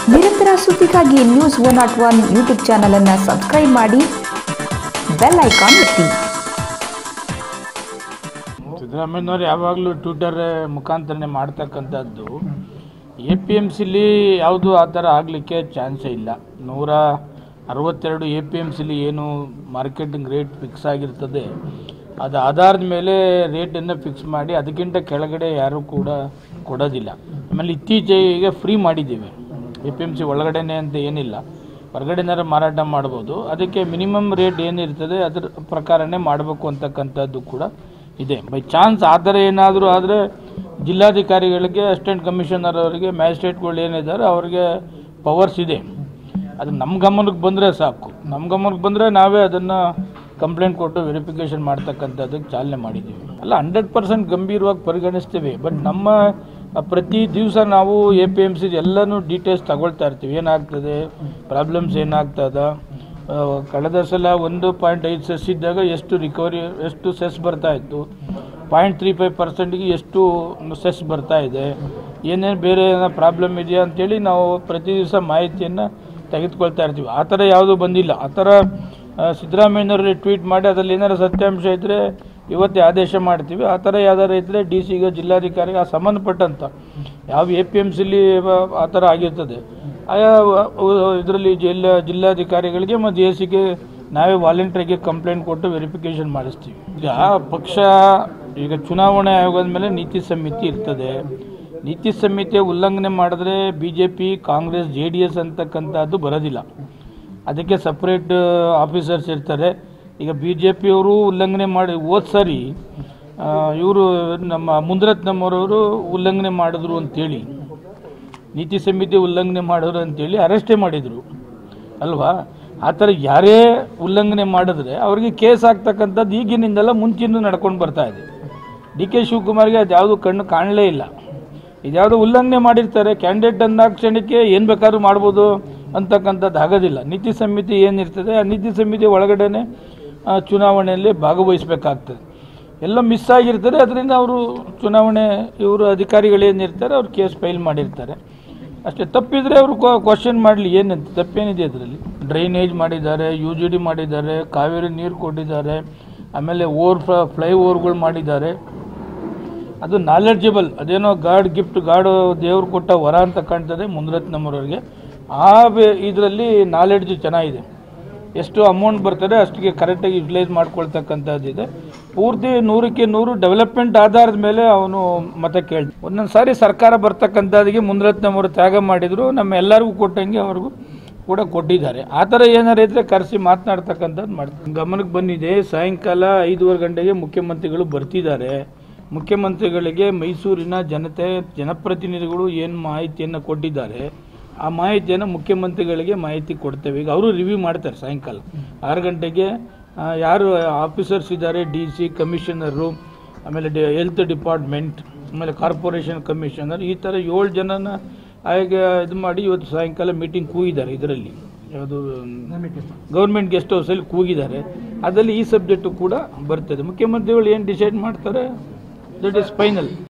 ನಿರಂತರ ಸುದ್ದಿಗಾಗಿ news one not one YouTube ಚಾನಲನ್ನು ಸಬ್ಸ್ಕ್ರೈಬ್ ಮಾಡಿ ಬೆಲ್ ಐಕಾನ್ ಒತ್ತಿ ಸಿದ್ದರಾಮಯ್ಯನವ್ರು ಯಾವಾಗಲೂ ಟ್ವಿಟರ್ ಮುಖಾಂತರನೇ ಮಾಡ್ತಕ್ಕಂಥದ್ದು ಎ ಪಿ ಎಮ್ ಸಿಲಿ ಯಾವುದು ಆ ಥರ ಆಗಲಿಕ್ಕೆ ಚಾನ್ಸೇ ಇಲ್ಲ ನೂರ ಅರವತ್ತೆರಡು ಎ ಪಿ ಎಮ್ ಸಿಲಿ ಏನು ಮಾರ್ಕೆಟಿಂಗ್ ರೇಟ್ ಫಿಕ್ಸ್ ಆಗಿರ್ತದೆ ಅದು ಆಧಾರದ ಮೇಲೆ ರೇಟನ್ನು ಫಿಕ್ಸ್ ಮಾಡಿ ಅದಕ್ಕಿಂತ ಕೆಳಗಡೆ ಯಾರೂ ಕೂಡ ಕೊಡೋದಿಲ್ಲ ಆಮೇಲೆ ಇತ್ತೀಚೆಗೆ ಫ್ರೀ ಮಾಡಿದ್ದೀವಿ ಎ ಪಿ ಎಮ್ ಸಿ ಒಳಗಡೆನೆ ಅಂತ ಏನಿಲ್ಲ ಹೊರಗಡೆನಾರ ಮಾರಾಟ ಮಾಡ್ಬೋದು ಅದಕ್ಕೆ ಮಿನಿಮಮ್ ರೇಟ್ ಏನಿರ್ತದೆ ಅದ್ರ ಪ್ರಕಾರನೇ ಮಾಡಬೇಕು ಅಂತಕ್ಕಂಥದ್ದು ಕೂಡ ಇದೆ ಬೈ ಚಾನ್ಸ್ ಆ ಥರ ಏನಾದರೂ ಆದರೆ ಜಿಲ್ಲಾಧಿಕಾರಿಗಳಿಗೆ ಅಸಿಸ್ಟೆಂಟ್ ಕಮಿಷನರ್ ಅವರಿಗೆ ಮ್ಯಾಜಿಸ್ಟ್ರೇಟ್ಗಳು ಏನಿದ್ದಾರೆ ಅವ್ರಿಗೆ ಪವರ್ಸ್ ಇದೆ ಅದು ನಮ್ಮ ಗಮನಕ್ಕೆ ಬಂದರೆ ಸಾಕು ನಮ್ಮ ಗಮನಕ್ಕೆ ಬಂದರೆ ನಾವೇ ಅದನ್ನು ಕಂಪ್ಲೇಂಟ್ ಕೊಟ್ಟು ವೆರಿಫಿಕೇಷನ್ ಮಾಡ್ತಕ್ಕಂಥದ್ದಕ್ಕೆ ಚಾಲನೆ ಮಾಡಿದ್ದೀವಿ ಅಲ್ಲ ಹಂಡ್ರೆಡ್ ಪರ್ಸೆಂಟ್ ಗಂಭೀರವಾಗಿ ಪರಿಗಣಿಸ್ತೀವಿ ಬಟ್ ನಮ್ಮ ಆ, ಪ್ರತಿ ದಿವಸ ನಾವು ಎ ಪಿ ಎಮ್ ಸಿ ಎಲ್ಲನೂ ಡೀಟೇಲ್ಸ್ ತಗೊಳ್ತಾ ಇರ್ತೀವಿ ಏನಾಗ್ತದೆ ಪ್ರಾಬ್ಲಮ್ಸ್ ಏನಾಗ್ತದ ಆ, ಕಳೆದ ಸಲ ಒಂದು ಪಾಯಿಂಟ್ ಐದು ಸೆಸ್ ಇದ್ದಾಗ ಎಷ್ಟು ರಿಕವರಿ ಎಷ್ಟು ಸೆಸ್ ಬರ್ತಾ ಇತ್ತು ಪಾಯಿಂಟ್ ತ್ರೀ ಫೈವ್ ಪರ್ಸೆಂಟ್ಗೆ ಎಷ್ಟು ಸೆಸ್ ಬರ್ತಾ ಇದೆ ಏನೇನು ಬೇರೆ ಏನೋ ಪ್ರಾಬ್ಲಮ್ ಇದೆಯಾ ಅಂತೇಳಿ ನಾವು ಪ್ರತಿ ದಿವಸ ಮಾಹಿತಿಯನ್ನು ತೆಗೆದುಕೊಳ್ತಾ ಇರ್ತೀವಿ ಆ ಥರ ಯಾವುದೂ ಬಂದಿಲ್ಲ ಆ ಥರ ಆ, ಸಿದ್ದರಾಮಯ್ಯನವರು ಟ್ವೀಟ್ ಮಾಡಿ ಅದರಲ್ಲಿ ಏನಾದ್ರು ಸತ್ಯಾಂಶ ಇದ್ದರೆ ಇವತ್ತೇ ಆದೇಶ ಮಾಡ್ತೀವಿ ಆ ಥರ ಯಾವ್ದಾರು ಇದ್ದರೆ ಡಿ ಸಿಗೆ ಜಿಲ್ಲಾಧಿಕಾರಿಗೆ ಆ ಸಂಬಂಧಪಟ್ಟಂಥ ಯಾವ ಎ ಪಿ ಎಮ್ ಸಿಲಿ ಆ ಥರ ಆಗಿರ್ತದೆ ಆಯಾ ಇದರಲ್ಲಿ ಜಿಲ್ಲಾ ಜಿಲ್ಲಾಧಿಕಾರಿಗಳಿಗೆ ಮತ್ತು ಎ ಸಿಗೆ ನಾವೇ ವಾಲಂಟ್ರಿಗೆ ಕಂಪ್ಲೇಂಟ್ ಕೊಟ್ಟು ವೆರಿಫಿಕೇಷನ್ ಮಾಡಿಸ್ತೀವಿ ಈಗ ಪಕ್ಷ ಈಗ ಚುನಾವಣೆ ಆಯೋಗದ ಮೇಲೆ ನೀತಿ ಸಮಿತಿ ಇರ್ತದೆ ನೀತಿ ಸಂಹಿತೆ ಉಲ್ಲಂಘನೆ ಮಾಡಿದ್ರೆ B J P Congress J D S ಅಂತಕ್ಕಂಥದ್ದು ಬರೋದಿಲ್ಲ ಅದಕ್ಕೆ ಸಪ್ರೇಟ್ ಆಫೀಸರ್ಸ್ ಇರ್ತಾರೆ ಈಗ ಬಿ ಜೆ ಪಿಯವರು ಉಲ್ಲಂಘನೆ ಮಾಡಿ ಹೋದ ಸರಿ ಇವರು ನಮ್ಮ ಮುಂದ್ರತ್ನಮ್ಮರವರು ಉಲ್ಲಂಘನೆ ಮಾಡಿದ್ರು ಅಂತೇಳಿ ನೀತಿ ಸಂಹಿತೆ ಉಲ್ಲಂಘನೆ ಮಾಡೋರು ಅಂತೇಳಿ ಅರೆಸ್ಟೇ ಮಾಡಿದರು ಅಲ್ವಾ ಆ ಥರ ಯಾರೇ ಉಲ್ಲಂಘನೆ ಮಾಡಿದ್ರೆ ಅವ್ರಿಗೆ ಕೇಸ್ ಆಗ್ತಕ್ಕಂಥದ್ದು ಈಗಿನಿಂದೆಲ್ಲ ಮುಂಚಿನ ನಡ್ಕೊಂಡು ಬರ್ತಾ ಇದೆ ಡಿ ಕೆ ಶಿವಕುಮಾರ್ಗೆ ಅದು ಯಾವುದು ಕಣ್ಣು ಕಾಣಲೇ ಇಲ್ಲ ಇದ್ಯಾವುದೋ ಉಲ್ಲಂಘನೆ ಮಾಡಿರ್ತಾರೆ ಕ್ಯಾಂಡಿಡೇಟ್ ಅಂದ ಕ್ಷಣಕ್ಕೆ ಏನು ಬೇಕಾದ್ರೂ ಮಾಡ್ಬೋದು ಅಂತಕ್ಕಂಥದ್ದು ಆಗೋದಿಲ್ಲ ನೀತಿ ಸಮಿತಿ ಏನಿರ್ತದೆ ಆ ನೀತಿ ಸಮಿತಿ ಒಳಗಡೆನೆ ಆ, ಚುನಾವಣೆಯಲ್ಲಿ ಭಾಗವಹಿಸಬೇಕಾಗ್ತದೆ ಎಲ್ಲ ಮಿಸ್ ಆಗಿರ್ತಾರೆ ಅದರಿಂದ ಅವರು ಚುನಾವಣೆ ಇವರು ಅಧಿಕಾರಿಗಳೇನಿರ್ತಾರೆ ಅವ್ರು ಕೇಸ್ ಫೈಲ್ ಮಾಡಿರ್ತಾರೆ ಅಷ್ಟೇ ತಪ್ಪಿದರೆ ಅವರು ಕ್ವಶನ್ ಮಾಡಲಿ ಏನಂತ ತಪ್ಪೇನಿದೆ ಅದರಲ್ಲಿ ಡ್ರೈನೇಜ್ ಮಾಡಿದ್ದಾರೆ ಯು ಜಿ ಡಿ ಮಾಡಿದ್ದಾರೆ ಕಾವೇರಿ ನೀರು ಕೊಟ್ಟಿದ್ದಾರೆ ಆಮೇಲೆ ಓವರ್ ಫ್ಲೈ ಓವರ್ಗಳು ಮಾಡಿದ್ದಾರೆ ಅದು ನಾಲೆಡ್ಜಬಲ್ ಅದೇನೋ ಗಾಡ್ ಗಿಫ್ಟ್ ಗಾಡು ದೇವ್ರು ಕೊಟ್ಟ ವರ ಅಂತ ಕಾಣ್ತದೆ ಮುಂದ್ರತ್ನಮ್ಮರವ್ರಿಗೆ ಆ ಇದರಲ್ಲಿ ನಾಲೆಡ್ಜ್ ಚೆನ್ನಾಗಿದೆ ಎಷ್ಟು ಅಮೌಂಟ್ ಬರ್ತದೆ ಅಷ್ಟಿಗೆ ಕರೆಕ್ಟಾಗಿ ಯುಟಿಲೈಸ್ ಮಾಡ್ಕೊಳ್ತಕ್ಕಂಥದ್ದಿದೆ ಪೂರ್ತಿ ನೂರಕ್ಕೆ ನೂರು ಡೆವಲಪ್ಮೆಂಟ್ ಆಧಾರದ ಮೇಲೆ ಅವನು ಮತ ಕೇಳ್ತ ಒಂದೊಂದು ಸಾರಿ ಸರ್ಕಾರ ಬರ್ತಕ್ಕಂಥದ್ದಿಗೆ ಮುಂದ್ರತ್ನಮ್ಮರು ತ್ಯಾಗ ಮಾಡಿದ್ರು ನಮ್ಮ ಎಲ್ಲರಿಗೂ ಕೊಟ್ಟಂಗೆ ಅವ್ರಿಗೂ ಕೂಡ ಕೊಟ್ಟಿದ್ದಾರೆ ಆ ಥರ ಏನಾರು ಇದ್ರೆ ಕರೆಸಿ ಮಾತನಾಡ್ತಕ್ಕಂಥದ್ದು ಮಾಡ್ತಾರೆ ಗಮನಕ್ಕೆ ಬಂದಿದೆ ಸಾಯಂಕಾಲ ಐದೂವರೆ ಗಂಟೆಗೆ ಮುಖ್ಯಮಂತ್ರಿಗಳು ಬರ್ತಿದ್ದಾರೆ ಮುಖ್ಯಮಂತ್ರಿಗಳಿಗೆ ಮೈಸೂರಿನ ಜನತೆ ಜನಪ್ರತಿನಿಧಿಗಳು ಏನು ಮಾಹಿತಿಯನ್ನು ಕೊಟ್ಟಿದ್ದಾರೆ ಆ ಮಾಹಿತಿಯನ್ನು ಮುಖ್ಯಮಂತ್ರಿಗಳಿಗೆ ಮಾಹಿತಿ ಕೊಡ್ತೇವೆ ಈಗ ಅವರು ರಿವ್ಯೂ ಮಾಡ್ತಾರೆ ಸಾಯಂಕಾಲ ಆರು ಗಂಟೆಗೆ ಆ, ಯಾರು ಆಫೀಸರ್ಸ್ ಇದ್ದಾರೆ ಡಿ ಸಿ ಕಮಿಷನರು ಆಮೇಲೆ ಡಿ ಹೆಲ್ತ್ ಡಿಪಾರ್ಟ್ಮೆಂಟ್ ಆಮೇಲೆ ಕಾರ್ಪೊರೇಷನ್ ಕಮಿಷನರ್ ಈ ಥರ ಏಳು ಜನನ ಆಗ ಇದು ಮಾಡಿ ಇವತ್ತು ಸಾಯಂಕಾಲ ಮೀಟಿಂಗ್ ಕೂಗಿದ್ದಾರೆ ಇದರಲ್ಲಿ ಯಾವುದು ಗೌರ್ಮೆಂಟ್ ಗೆಸ್ಟ್ ಹೌಸಲ್ಲಿ ಕೂಗಿದ್ದಾರೆ ಅದರಲ್ಲಿ ಈ ಸಬ್ಜೆಕ್ಟು ಕೂಡ ಬರ್ತದೆ ಮುಖ್ಯಮಂತ್ರಿಗಳು ಏನು ಡಿಸೈಡ್ ಮಾಡ್ತಾರೆ ದಟ್ ಈಸ್ ಫೈನಲ್